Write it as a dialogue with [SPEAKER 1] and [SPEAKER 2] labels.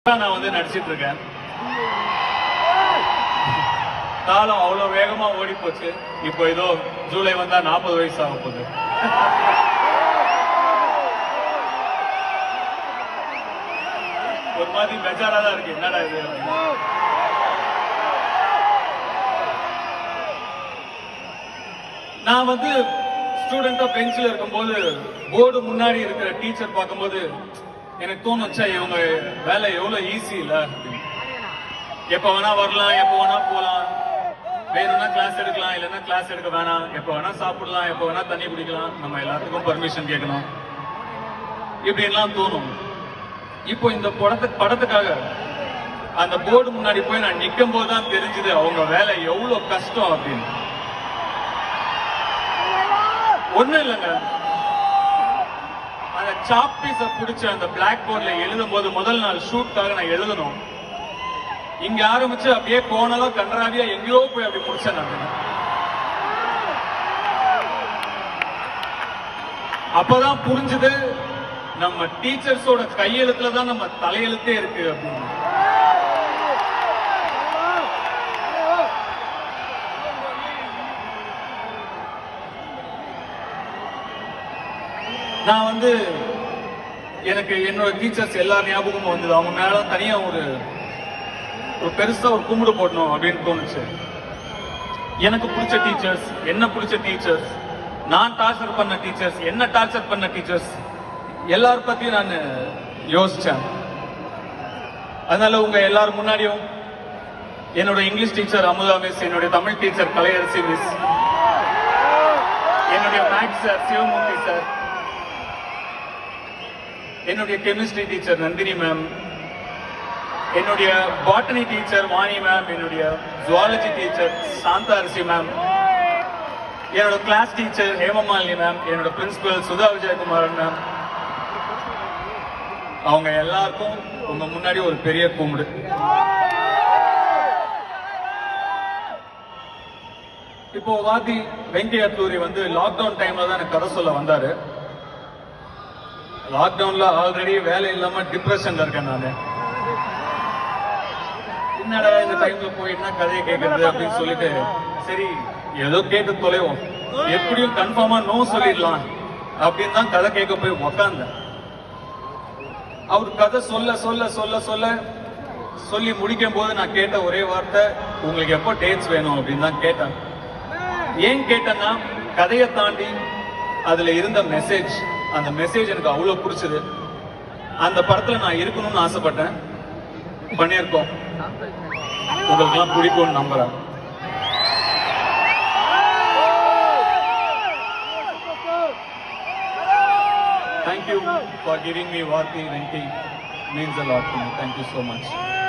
[SPEAKER 1] நான் வந்து நடிச்சிட்டு இருக்கேன் காலம் அவ்வளவு வேகமா ஓடி போச்சு இப்போ ஏதோ ஜூலை வந்தா நாற்பது வயசு ஆக போகுது ஒரு மாதிரி பெஜாரா தான் இருக்கு என்னடா இது அப்படின்னு. நான் வந்து ஸ்டூடெண்டா பெஞ்சில் இருக்கும்போது போர்டு முன்னாடி இருக்கிற டீச்சர் பார்க்கும்போது எனக்கு தோணுச்சா இவங்க வேலை எவ்வளவு ஈஸி இல்ல அப்படின்னு. எப்ப வேணா வரலாம் எப்ப வேணா போலாம் வேணும்னா கிளாஸ் எடுக்கலாம் இல்லைன்னா கிளாஸ் எடுக்க வேணாம் எப்ப வேணா சாப்பிடலாம் எப்ப வேணா தண்ணி குடிக்கலாம் நம்ம எல்லாத்துக்கும் பர்மிஷன் கேட்கணும் இப்படி எல்லாம் தோணும் இப்போ இந்த படத்துக்கு படத்துக்காக அந்த போர்டு முன்னாடி போய் நான் நிக்கும் போது தான் தெரிஞ்சது அவங்க வேலை எவ்வளவு கஷ்டம் அப்படின்னு ஒண்ணும் இல்லைங்க அந்த சாக் பீஸ புடிச்சு அந்த பிளாக் போர்ட்ல எழுதும் போது முதல் நாள் ஷூட்காக நான் எழுதணும் இங்க ஆரம்பிச்சு அப்படியே கோணலா கன்றாவியா எங்கேயோ போய் அப்படி முடிச்சேன் நான் அப்பதான் புரிஞ்சது நம்ம டீச்சர்ஸோட கையெழுத்துல தான் நம்ம தலையெழுத்தே இருக்கு அப்படின்னு நான் வந்து எனக்கு என்னோட டீச்சர்ஸ் எல்லா ஞாபகமும் வந்தது அவங்க மேல தனியா ஒரு ஒரு பெருசா ஒரு கும்பிடு போடணும் அப்படின்னு தோணுச்சு எனக்கு பிடிச்ச டீச்சர்ஸ் என்ன பிடிச்ச டீச்சர்ஸ் நான் டார்ச்சர் பண்ண டீச்சர்ஸ் என்ன டார்ச்சர் பண்ண டீச்சர்ஸ் எல்லார பத்தியும் நான் யோசிச்சேன் அதனால உங்க எல்லாரும் முன்னாடியும் என்னோட இங்கிலீஷ் டீச்சர் அமுதா மிஸ் என்னுடைய தமிழ் டீச்சர் கலையரசி மிஸ் என்னுடைய மேக்ஸ் சார் சிவமூர்த்தி சார் என்னுடைய கெமிஸ்ட்ரி டீச்சர் நந்தினி மேம் என்னுடைய பாட்டனி டீச்சர் வாணி மேம் என்னுடைய ஜுவாலஜி டீச்சர் சாந்தாரிசி மேம் என்னோட கிளாஸ் டீச்சர் ஹேமமாலினி மேம் என்னோட பிரின்சிபல் சுதா விஜயகுமாரன் மேம் அவங்க எல்லாருக்கும் உங்க முன்னாடி ஒரு பெரிய கும்பிடு இப்போ வாதி வெங்கையத்தூரி வந்து லாக்டவுன் டைம்ல தான் எனக்கு கதை சொல்ல வந்தாரு லாக்டவுன்ல ஆல்ரெடி வேலை இல்லாம டிப்ரெஷன்ல இருக்கேன் நானு என்னடா இந்த டைம்ல போய் என்ன கதையை கேட்கறது அப்படின்னு சொல்லிட்டு சரி ஏதோ கேட்டு தொலைவோம் எப்படியும் கன்ஃபார்மா நோ சொல்லிடலாம் அப்படின்னு தான் கதை கேட்க போய் உக்காந்தேன் அவர் கதை சொல்ல சொல்ல சொல்ல சொல்ல சொல்லி முடிக்கும் போது நான் கேட்ட ஒரே வார்த்தை உங்களுக்கு எப்போ டேட்ஸ் வேணும் அப்படின்னு தான் கேட்டேன் ஏன் கேட்டேன்னா கதையை தாண்டி அதுல இருந்த மெசேஜ் அந்த மெசேஜ் எனக்கு அவ்வளவு பிடிச்சது அந்த படத்துல நான் இருக்கணும்னு ஆசைப்பட்டேன் பண்ணியிருக்கோம் உங்களுக்கு எல்லாம் பிடிக்கும்னு நம்புறேன் Thank you for giving me Varti Venki. Means a lot to me. Thank you so much.